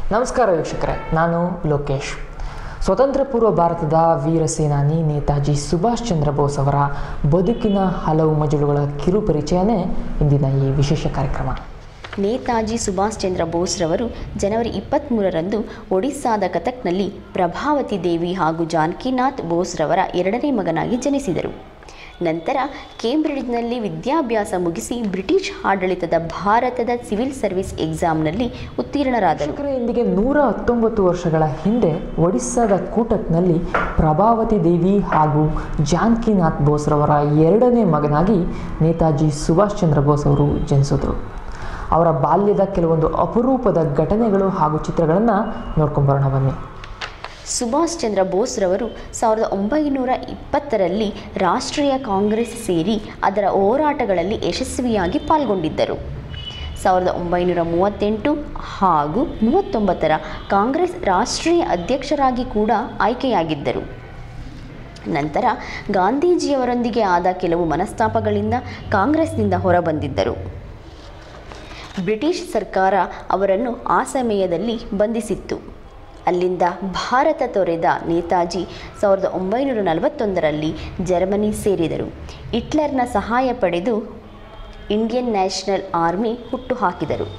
ನಮಸ್ಕಾರ ವೀಕ್ಷಕರೇ ನಾನು ಲೋಕೇಶ್ ಸ್ವತಂತ್ರ ಪೂರ್ವ ಭಾರತದ ವೀರ ಸೇನಾನಿ ನೇತಾಜಿ ಸುಭಾಷ್ ಚಂದ್ರ ಬೋಸ್ ಅವರ ಬದುಕಿನ ಹಲವು ಮಜಲುಗಳ ಕಿರು ಪರಿಚಯನೇ ಇಂದಿನ ಈ ವಿಶೇಷ ಕಾರ್ಯಕ್ರಮ ನೇತಾಜಿ ಸುಭಾಷ್ ಚಂದ್ರ ಬೋಸ್ರವರು ಜನವರಿ ಇಪ್ಪತ್ತ್ಮೂರರಂದು ಒಡಿಸ್ಸಾದ ಕಥಕ್ನಲ್ಲಿ ಪ್ರಭಾವತಿ ದೇವಿ ಹಾಗೂ ಜಾನಕಿನಾಥ್ ಬೋಸ್ರವರ ಎರಡನೇ ಮಗನಾಗಿ ಜನಿಸಿದರು ನಂತರ ಕೇಂಬ್ರಿಡ್ಜ್ನಲ್ಲಿ ವಿದ್ಯಾಭ್ಯಾಸ ಮುಗಿಸಿ ಬ್ರಿಟಿಷ್ ಆಡಳಿತದ ಭಾರತದ ಸಿವಿಲ್ ಸರ್ವಿಸ್ ಎಕ್ಸಾಮ್ನಲ್ಲಿ ಉತ್ತೀರ್ಣರಾದರು ವೀಕ್ಷಕರೇ ಇಂದಿಗೆ ನೂರ ಹತ್ತೊಂಬತ್ತು ವರ್ಷಗಳ ಹಿಂದೆ ಒಡಿಸ್ಸಾದ ಕೂಟಕ್ನಲ್ಲಿ ಪ್ರಭಾವತಿ ದೇವಿ ಹಾಗೂ ಜಾನಕಿನಾಥ್ ಬೋಸ್ರವರ ಎರಡನೇ ಮಗನಾಗಿ ನೇತಾಜಿ ಸುಭಾಷ್ ಚಂದ್ರ ಬೋಸ್ ಅವರು ಜನಿಸಿದ್ರು ಅವರ ಬಾಲ್ಯದ ಕೆಲವೊಂದು ಅಪರೂಪದ ಘಟನೆಗಳು ಹಾಗೂ ಚಿತ್ರಗಳನ್ನು ನೋಡ್ಕೊಂಬರೋಣ ಬನ್ನಿ ಸುಭಾಷ್ ಚಂದ್ರ ಬೋಸ್ರವರು ಸಾವಿರದ ಒಂಬೈನೂರ ಇಪ್ಪತ್ತರಲ್ಲಿ ರಾಷ್ಟ್ರೀಯ ಕಾಂಗ್ರೆಸ್ ಸೇರಿ ಅದರ ಹೋರಾಟಗಳಲ್ಲಿ ಯಶಸ್ವಿಯಾಗಿ ಪಾಲ್ಗೊಂಡಿದ್ದರು ಸಾವಿರದ ಒಂಬೈನೂರ ಮೂವತ್ತೆಂಟು ಹಾಗೂ ಮೂವತ್ತೊಂಬತ್ತರ ಕಾಂಗ್ರೆಸ್ ರಾಷ್ಟ್ರೀಯ ಅಧ್ಯಕ್ಷರಾಗಿ ಕೂಡ ಆಯ್ಕೆಯಾಗಿದ್ದರು ನಂತರ ಗಾಂಧೀಜಿಯವರೊಂದಿಗೆ ಆದ ಕೆಲವು ಮನಸ್ತಾಪಗಳಿಂದ ಕಾಂಗ್ರೆಸ್ನಿಂದ ಹೊರಬಂದಿದ್ದರು ಬ್ರಿಟಿಷ್ ಸರ್ಕಾರ ಅವರನ್ನು ಆ ಸಮಯದಲ್ಲಿ ಬಂಧಿಸಿತ್ತು ಅಲ್ಲಿಂದ ಭಾರತ ತೊರೆದ ನೇತಾಜಿ ಸಾವಿರದ ಒಂಬೈನೂರ ನಲವತ್ತೊಂದರಲ್ಲಿ ಜರ್ಮನಿ ಸೇರಿದರು ಹಿಟ್ಲರ್ನ ಸಹಾಯ ಪಡೆದು ಇಂಡಿಯನ್ ನ್ಯಾಷನಲ್ ಆರ್ಮಿ ಹುಟ್ಟುಹಾಕಿದರು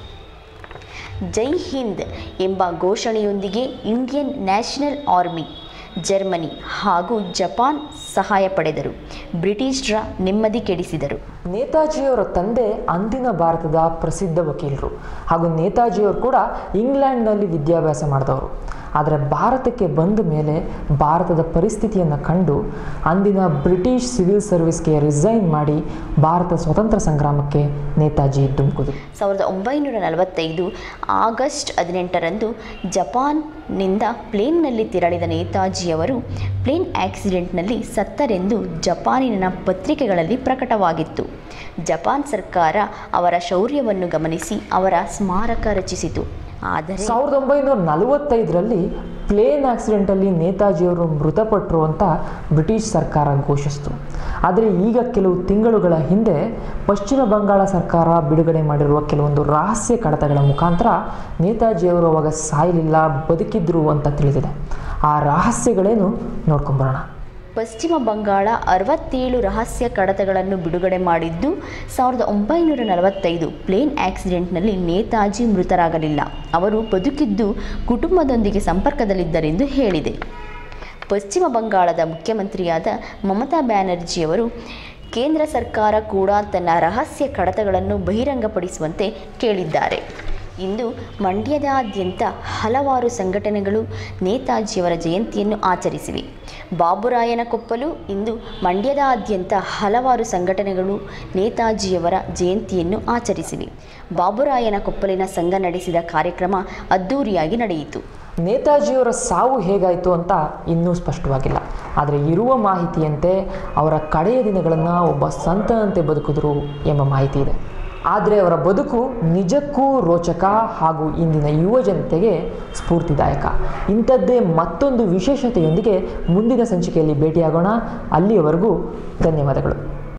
ಜೈ ಹಿಂದ್ ಎಂಬ ಘೋಷಣೆಯೊಂದಿಗೆ ಇಂಡಿಯನ್ ನ್ಯಾಷನಲ್ ಆರ್ಮಿ ಜರ್ಮನಿ ಹಾಗೂ ಜಪಾನ್ ಸಹಾಯ ಪಡೆದರು ಬ್ರಿಟಿಷರ ನೆಮ್ಮದಿ ಕೆಡಿಸಿದರು ನೇತಾಜಿಯವರ ತಂದೆ ಅಂದಿನ ಭಾರತದ ಪ್ರಸಿದ್ಧ ವಕೀಲರು ಹಾಗೂ ನೇತಾಜಿಯವರು ಕೂಡ ಇಂಗ್ಲೆಂಡ್ನಲ್ಲಿ ವಿದ್ಯಾಭ್ಯಾಸ ಮಾಡಿದವರು ಆದರೆ ಭಾರತಕ್ಕೆ ಬಂದ ಮೇಲೆ ಭಾರತದ ಪರಿಸ್ಥಿತಿಯನ್ನು ಕಂಡು ಅಂದಿನ ಬ್ರಿಟಿಷ್ ಸಿವಿಲ್ ಸರ್ವಿಸ್ಗೆ ರಿಸೈನ್ ಮಾಡಿ ಭಾರತ ಸ್ವತಂತ್ರ ಸಂಗ್ರಾಮಕ್ಕೆ ನೇತಾಜಿ ಧುಮುಕಿದ್ರು ಸಾವಿರದ ಒಂಬೈನೂರ ನಲವತ್ತೈದು ಆಗಸ್ಟ್ ಹದಿನೆಂಟರಂದು ಜಪಾನ್ನಿಂದ ಪ್ಲೇನ್ನಲ್ಲಿ ತೆರಳಿದ ನೇತಾಜಿಯವರು ಪ್ಲೇನ್ ಆಕ್ಸಿಡೆಂಟ್ನಲ್ಲಿ ಸತ್ತರೆಂದು ಜಪಾನಿನ ಪತ್ರಿಕೆಗಳಲ್ಲಿ ಪ್ರಕಟವಾಗಿತ್ತು ಜಪಾನ್ ಸರ್ಕಾರ ಅವರ ಶೌರ್ಯವನ್ನು ಗಮನಿಸಿ ಅವರ ಸ್ಮಾರಕ ರಚಿಸಿತು ಆದರೆ ಸಾವಿರದ ಒಂಬೈನೂರ ನಲವತ್ತೈದರಲ್ಲಿ ಪ್ಲೇನ್ ಆಕ್ಸಿಡೆಂಟಲ್ಲಿ ನೇತಾಜಿಯವರು ಮೃತಪಟ್ಟರು ಅಂತ ಬ್ರಿಟಿಷ್ ಸರ್ಕಾರ ಘೋಷಿಸಿತು ಆದರೆ ಈಗ ಕೆಲವು ತಿಂಗಳುಗಳ ಹಿಂದೆ ಪಶ್ಚಿಮ ಬಂಗಾಳ ಸರ್ಕಾರ ಬಿಡುಗಡೆ ಮಾಡಿರುವ ಕೆಲವೊಂದು ರಹಸ್ಯ ಕಡತಗಳ ಮುಖಾಂತರ ನೇತಾಜಿಯವರು ಅವಾಗ ಸಾಯಲಿಲ್ಲ ಬದುಕಿದ್ರು ಅಂತ ತಿಳಿದಿದೆ ಆ ರಹಸ್ಯಗಳೇನು ನೋಡ್ಕೊಂಬರೋಣ ಪಶ್ಚಿಮ ಬಂಗಾಳ ಅರವತ್ತೇಳು ರಹಸ್ಯ ಕಡತಗಳನ್ನು ಬಿಡುಗಡೆ ಮಾಡಿದ್ದು ಸಾವಿರದ ಒಂಬೈನೂರ ನಲವತ್ತೈದು ಪ್ಲೇನ್ ಆಕ್ಸಿಡೆಂಟ್ನಲ್ಲಿ ನೇತಾಜಿ ಮೃತರಾಗಲಿಲ್ಲ ಅವರು ಬದುಕಿದ್ದು ಕುಟುಂಬದೊಂದಿಗೆ ಸಂಪರ್ಕದಲ್ಲಿದ್ದರೆಂದು ಹೇಳಿದೆ ಪಶ್ಚಿಮ ಬಂಗಾಳದ ಮುಖ್ಯಮಂತ್ರಿಯಾದ ಮಮತಾ ಬ್ಯಾನರ್ಜಿಯವರು ಕೇಂದ್ರ ಸರ್ಕಾರ ಕೂಡ ತನ್ನ ರಹಸ್ಯ ಕಡತಗಳನ್ನು ಬಹಿರಂಗಪಡಿಸುವಂತೆ ಕೇಳಿದ್ದಾರೆ ಇಂದು ಮಂಡ್ಯದಾದ್ಯಂತ ಹಲವಾರು ಸಂಘಟನೆಗಳು ನೇತಾಜಿಯವರ ಜಯಂತಿಯನ್ನು ಆಚರಿಸಿವೆ ಬಾಬುರಾಯನ ಕೊಪ್ಪಲು ಇಂದು ಮಂಡ್ಯದಾದ್ಯಂತ ಹಲವಾರು ಸಂಘಟನೆಗಳು ನೇತಾಜಿಯವರ ಜಯಂತಿಯನ್ನು ಆಚರಿಸಿವೆ ಬಾಬುರಾಯನ ಕೊಪ್ಪಲಿನ ಸಂಘ ನಡೆಸಿದ ಕಾರ್ಯಕ್ರಮ ಅದ್ಧೂರಿಯಾಗಿ ನಡೆಯಿತು ನೇತಾಜಿಯವರ ಸಾವು ಹೇಗಾಯಿತು ಅಂತ ಇನ್ನೂ ಸ್ಪಷ್ಟವಾಗಿಲ್ಲ ಆದರೆ ಇರುವ ಮಾಹಿತಿಯಂತೆ ಅವರ ಕಡೆಯ ದಿನಗಳನ್ನು ಒಬ್ಬ ಸಂತನಂತೆ ಬದುಕಿದ್ರು ಎಂಬ ಮಾಹಿತಿ ಇದೆ ಆದರೆ ಅವರ ಬದುಕು ನಿಜಕ್ಕೂ ರೋಚಕ ಹಾಗೂ ಇಂದಿನ ಯುವ ಜನತೆಗೆ ಸ್ಫೂರ್ತಿದಾಯಕ ಇಂಥದ್ದೇ ಮತ್ತೊಂದು ವಿಶೇಷತೆಯೊಂದಿಗೆ ಮುಂದಿನ ಸಂಚಿಕೆಯಲ್ಲಿ ಭೇಟಿಯಾಗೋಣ ಅಲ್ಲಿಯವರೆಗೂ ಧನ್ಯವಾದಗಳು